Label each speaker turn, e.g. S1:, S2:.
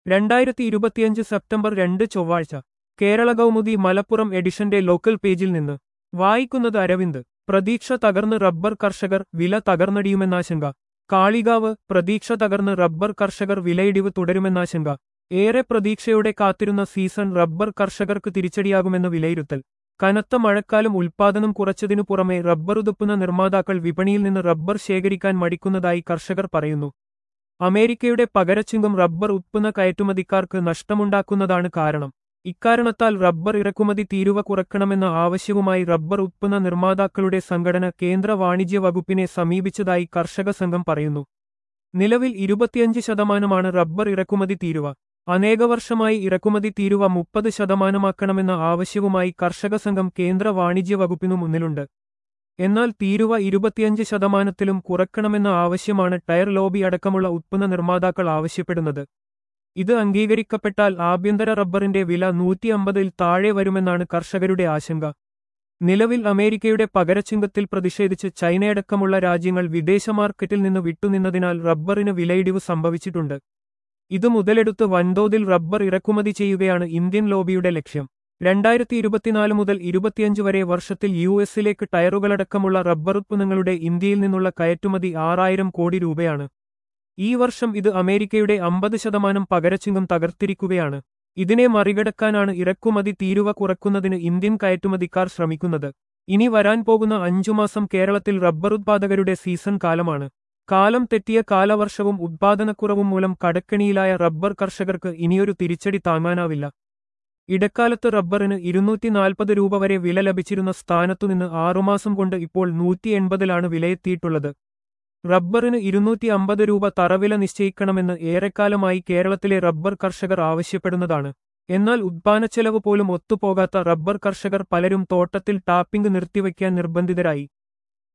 S1: രണ്ടായിരത്തി ഇരുപത്തിയഞ്ച് സെപ്റ്റംബർ രണ്ട് ചൊവ്വാഴ്ച കേരള കൗമുദി മലപ്പുറം എഡിഷന്റെ ലോക്കൽ പേജിൽ നിന്ന് വായിക്കുന്നത് അരവിന്ദ് പ്രതീക്ഷ തകർന്ന് റബ്ബർ കർഷകർ വില തകർന്നടിയുമെന്നാശങ്ക കാളികാവ് പ്രതീക്ഷ തകർന്ന് റബ്ബർ കർഷകർ വിലയിടിവ് തുടരുമെന്നാശങ്ക ഏറെ പ്രതീക്ഷയോടെ കാത്തിരുന്ന സീസൺ റബ്ബർ കർഷകർക്ക് തിരിച്ചടിയാകുമെന്ന് വിലയിരുത്തൽ കനത്ത മഴക്കാലം ഉൽപാദനം കുറച്ചതിനു പുറമെ റബ്ബറുതുപ്പുന്ന നിർമ്മാതാക്കൾ വിപണിയിൽ നിന്ന് റബ്ബർ ശേഖരിക്കാൻ മടിക്കുന്നതായി കർഷകർ പറയുന്നു അമേരിക്കയുടെ പകരച്ചുങ്കം റബ്ബർ ഉത്പന്ന കയറ്റുമതിക്കാർക്ക് നഷ്ടമുണ്ടാക്കുന്നതാണ് കാരണം ഇക്കാരണത്താൽ റബ്ബർ ഇറക്കുമതി തീരുവ കുറക്കണമെന്ന ആവശ്യവുമായി റബ്ബർ ഉത്പന്ന നിർമ്മാതാക്കളുടെ സംഘടന കേന്ദ്ര വാണിജ്യ വകുപ്പിനെ സമീപിച്ചതായി കർഷക സംഘം പറയുന്നു നിലവിൽ ഇരുപത്തിയഞ്ച് ശതമാനമാണ് റബ്ബർ ഇറക്കുമതി തീരുവ അനേകവർഷമായി ഇറക്കുമതി തീരുവ മുപ്പത് ശതമാനമാക്കണമെന്ന ആവശ്യവുമായി കർഷക സംഘം കേന്ദ്ര വാണിജ്യ വകുപ്പിനു മുന്നിലുണ്ട് എന്നാൽ തീരുവ ഇരുപത്തിയഞ്ച് ശതമാനത്തിലും കുറക്കണമെന്ന ആവശ്യമാണ് ടയർ ലോബി അടക്കമുള്ള ഉത്പന്ന നിർമ്മാതാക്കൾ ആവശ്യപ്പെടുന്നത് ഇത് അംഗീകരിക്കപ്പെട്ടാൽ ആഭ്യന്തര റബ്ബറിന്റെ വില നൂറ്റി അമ്പതിൽ താഴെ വരുമെന്നാണ് കർഷകരുടെ ആശങ്ക നിലവിൽ അമേരിക്കയുടെ പകരച്ചുങ്കത്തിൽ പ്രതിഷേധിച്ച് ചൈനയടക്കമുള്ള രാജ്യങ്ങൾ വിദേശ മാർക്കറ്റിൽ നിന്ന് വിട്ടുനിന്നതിനാൽ റബ്ബറിന് വിലയിടിവ് സംഭവിച്ചിട്ടുണ്ട് ഇത് മുതലെടുത്ത് വൻതോതിൽ റബ്ബർ ഇറക്കുമതി ചെയ്യുകയാണ് ഇന്ത്യൻ ലോബിയുടെ ലക്ഷ്യം രണ്ടായിരത്തി ഇരുപത്തിനാല് മുതൽ ഇരുപത്തിയഞ്ച് വരെ വർഷത്തിൽ യു എസിലേക്ക് ടയറുകളടക്കമുള്ള റബ്ബർ ഉത്പന്നങ്ങളുടെ ഇന്ത്യയിൽ നിന്നുള്ള കയറ്റുമതി ആറായിരം കോടി രൂപയാണ് ഈ വർഷം ഇത് അമേരിക്കയുടെ അമ്പത് ശതമാനം പകരച്ചുങ്കം തകർത്തിരിക്കുകയാണ് ഇതിനെ മറികടക്കാനാണ് ഇറക്കുമതി തീരുവ കുറക്കുന്നതിന് ഇന്ത്യൻ കയറ്റുമതിക്കാർ ശ്രമിക്കുന്നത് ഇനി വരാൻ പോകുന്ന അഞ്ചു മാസം കേരളത്തിൽ റബ്ബർ ഉത്പാദകരുടെ സീസൺ കാലമാണ് കാലം തെറ്റിയ കാലവർഷവും ഉത്പാദനക്കുറവും മൂലം കടക്കെണിയിലായ റബ്ബർ കർഷകർക്ക് ഇനിയൊരു തിരിച്ചടി താങ്ങാനാവില്ല ഇടക്കാലത്ത് റബ്ബറിന് ഇരുന്നൂറ്റി നാൽപ്പത് രൂപ വരെ വില ലഭിച്ചിരുന്ന സ്ഥാനത്തുനിന്ന് ആറുമാസം കൊണ്ട് ഇപ്പോൾ നൂറ്റി എൺപതിലാണ് വിലയെത്തിയിട്ടുള്ളത് റബ്ബറിന് ഇരുന്നൂറ്റി അമ്പത് രൂപ തറവില നിശ്ചയിക്കണമെന്ന് ഏറെക്കാലമായി കേരളത്തിലെ റബ്ബർ കർഷകർ ആവശ്യപ്പെടുന്നതാണ് എന്നാൽ ഉത്പാദനച്ചെലവ് പോലും ഒത്തുപോകാത്ത റബ്ബർ കർഷകർ പലരും തോട്ടത്തിൽ ടാപ്പിംഗ് നിർത്തിവയ്ക്കാൻ നിർബന്ധിതരായി